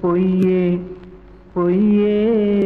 பொய்யே பொய்யே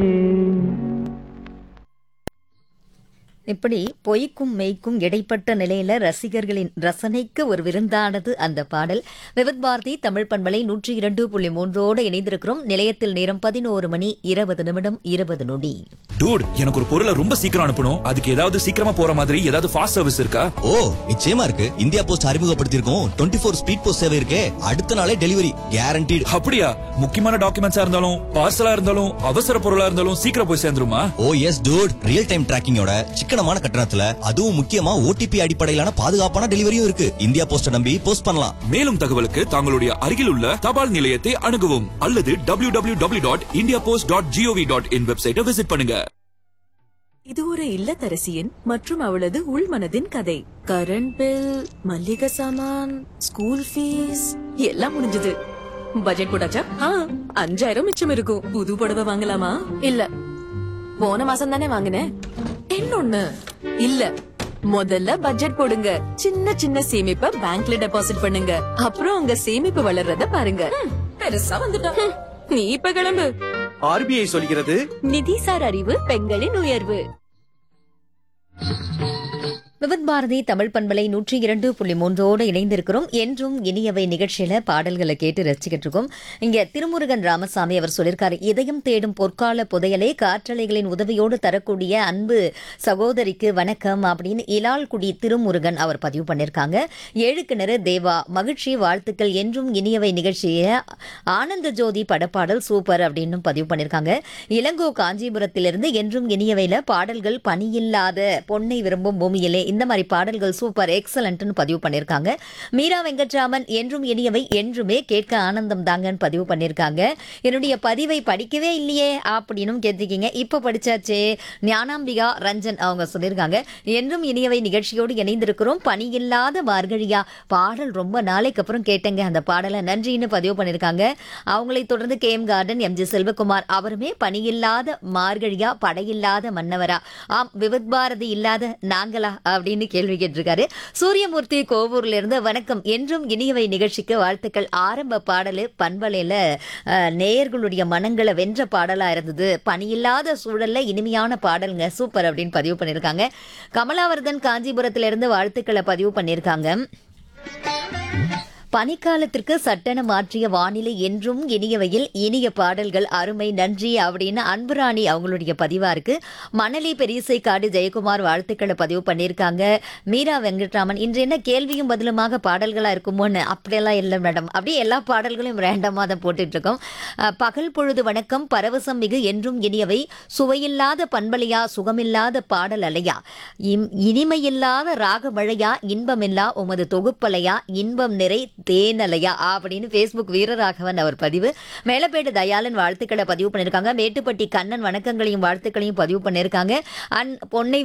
இப்படி பொய்க்கும் மெய்க்கும் இடைப்பட்ட நிலையில ரசிகர்களின் ரசனைக்கு ஒரு விருந்தானது அந்த பாடல் விவித் பாரதி தமிழ் பண்பலை நூற்றி இரண்டு புள்ளி மூன்றோடு இணைந்திருக்கிறோம் நிலையத்தில் நேரம் பதினோரு மணி இருபது நிமிடம் இருபது நொடி டூட் எனக்கு ஒரு பொருளை ரொம்ப சீக்கிரம் அனுப்பணும் அதுக்கு ஏதாவது சீக்கிரமா போற மாதிரி ஏதாவது ஃபாஸ்ட் சர்வீஸ் இருக்கா ஓ நிச்சயமா இருக்கு இந்தியா போஸ்ட் அறிமுகப்படுத்தியிருக்கோம் டுவெண்ட்டி ஃபோர் ஸ்பீட் போஸ்ட் சேவை இருக்கே அடுத்த நாளே டெலிவரி கேரண்டீடு அப்படியா முக்கியமான டாக்குமெண்ட்ஸா இருந்தாலும் பார்சலா இருந்தாலும் அவசர பொருளா இருந்தாலும் சீக்கிரம் போய் சேர்ந்துருமா oh yes dude real time டிராக்கிங்கோட சிக்கனமான கட்டணத்துல அதுவும் முக்கியமா ஓடிபி அடிப்படையிலான பாதுகாப்பான டெலிவரியும் இருக்கு இந்தியா போஸ்ட நம்பி போஸ்ட் பண்ணலாம் மேலும் தகவலுக்கு தங்களுடைய அருகில் உள்ள தபால் நிலையத்தை அணுகவும் அல்லது W W W dot India post dot G O V dot in வெப்சைட்டை விசிட் பண்ணுங்க இது ஒரு இல்லத்தரசியின் மற்றும் அவளது உள்மனதின் கதை கரண்ட் பில் மல்லிகை சாமான் ஸ்கூல் ஃபீஸ் எல்லாம் முடிஞ்சது பட்ஜெட் போட்டாச்சா ஆ, அஞ்சாயிரம் மிச்சம் இருக்கும் புது புடவை வாங்கலாமா இல்ல போன மாசம் தானே வாங்கினேன் இன்னொன்னு இல்ல முதல்ல பட்ஜெட் போடுங்க சின்ன சின்ன சேமிப்பை பேங்க்ல டெபாசிட் பண்ணுங்க அப்புறம் உங்க சேமிப்பு வளர்றத பாருங்க ம், பெருசா வந்துட்டோம் ம், நீ இப்ப கிளம்பு ஆர்பிஐ சொல்கிறது நிதிசார் அறிவு பெண்களின் உயர்வு விவித் பாரதி தமிழ் பண்பலை நூற்றி இரண்டு புள்ளி மூன்றோடு இணைந்திருக்கிறோம் என்றும் இனியவை நிகழ்ச்சியில பாடல்களை கேட்டு ரசிக்கிட்டு இருக்கோம் இங்க திருமுருகன் ராமசாமி அவர் சொல்லியிருக்காரு இதயம் தேடும் பொற்கால புதையலை காற்றலைகளின் உதவியோடு தரக்கூடிய அன்பு சகோதரிக்கு வணக்கம் அப்படின்னு இலால்குடி திருமுருகன் அவர் பதிவு பண்ணியிருக்காங்க ஏழு கிணறு தேவா மகிழ்ச்சி வாழ்த்துக்கள் என்றும் இனியவை நிகழ்ச்சியை ஆனந்த ஜோதி படப்பாடல் சூப்பர் அப்படின்னு பதிவு பண்ணியிருக்காங்க இளங்கோ காஞ்சிபுரத்திலிருந்து என்றும் இனியவையில பாடல்கள் பணியில்லாத பொன்னை விரும்பும் பூமியிலே இந்த மாதிரி பாடல்கள் சூப்பர் எக்ஸலண்ட்னு பதிவு பண்ணியிருக்காங்க மீரா வெங்கட்ராமன் என்றும் இனியவை என்றுமே கேட்க ஆனந்தம் தாங்கன்னு பதிவு பண்ணியிருக்காங்க என்னுடைய பதிவை படிக்கவே இல்லையே அப்படின்னும் கேட்டிருக்கீங்க இப்போ படிச்சாச்சே ஞானாம்பிகா ரஞ்சன் அவங்க சொல்லியிருக்காங்க என்றும் இனியவை நிகழ்ச்சியோடு இணைந்திருக்கிறோம் பணியில்லாத மார்கழியா பாடல் ரொம்ப நாளைக்கு அப்புறம் கேட்டேங்க அந்த பாடலை நன்றின்னு பதிவு பண்ணியிருக்காங்க அவங்களை தொடர்ந்து K M garden M G Selvakumar அவருமே பணியில்லாத மார்கழியா படையில்லாத மன்னவரா ஆம் விவித் பாரதி இல்லாத நாங்களா அப்படின்னு கேள்வி கேட்டிருக்காரு சூரியமூர்த்தி கோவூர்ல இருந்து வணக்கம் என்றும் இனியவை நிகழ்ச்சிக்கு வாழ்த்துக்கள் ஆரம்ப பாடலு பண்பலையில அஹ், நேயர்களுடைய மனங்களை வென்ற பாடலா இருந்தது பணியில்லாத சூழல்ல இனிமையான பாடலுங்க சூப்பர் அப்படின்னு பதிவு பண்ணியிருக்காங்க கமலாவர்தன் காஞ்சிபுரத்துல இருந்து வாழ்த்துக்களை பதிவு பண்ணியிருக்காங்க பனிக்காலத்திற்கு சட்டென மாற்றிய வானிலை என்றும் இனியவையில் இனிய பாடல்கள் அருமை நன்றி அப்படின்னு அன்புராணி அவங்களுடைய பதிவா இருக்கு மணலி பெரியசை காடு ஜெயக்குமார் வாழ்த்துக்களை பதிவு பண்ணியிருக்காங்க மீரா வெங்கட்ராமன் இன்று என்ன கேள்வியும் பதிலுமாக பாடல்களா இருக்குமோன்னு அப்படியெல்லாம் இல்லை மேடம் அப்படியே எல்லா பாடல்களையும் ரேண்டமாக தான் போட்டுட்டு இருக்கோம் அஹ், பகல் பொழுது வணக்கம் பரவசம் மிகு என்றும் இனியவை சுவையில்லாத பண்பலையா சுகமில்லாத பாடல் அலையா இம் இனிமையில்லாத ராக மழையா இன்பமில்லா உமது தொகுப்பலையா இன்பம் நிறை தேனலையா அப்படின்னு ஃபேஸ்புக் வீரராகவன் அவர் பதிவு மேலப்பேட்டு தயாளன் வாழ்த்துக்களை பதிவு பண்ணியிருக்காங்க மேட்டுப்பட்டி கண்ணன் வணக்கங்களையும் வாழ்த்துக்களையும் பதிவு பண்ணியிருக்காங்க அன் பொன்னை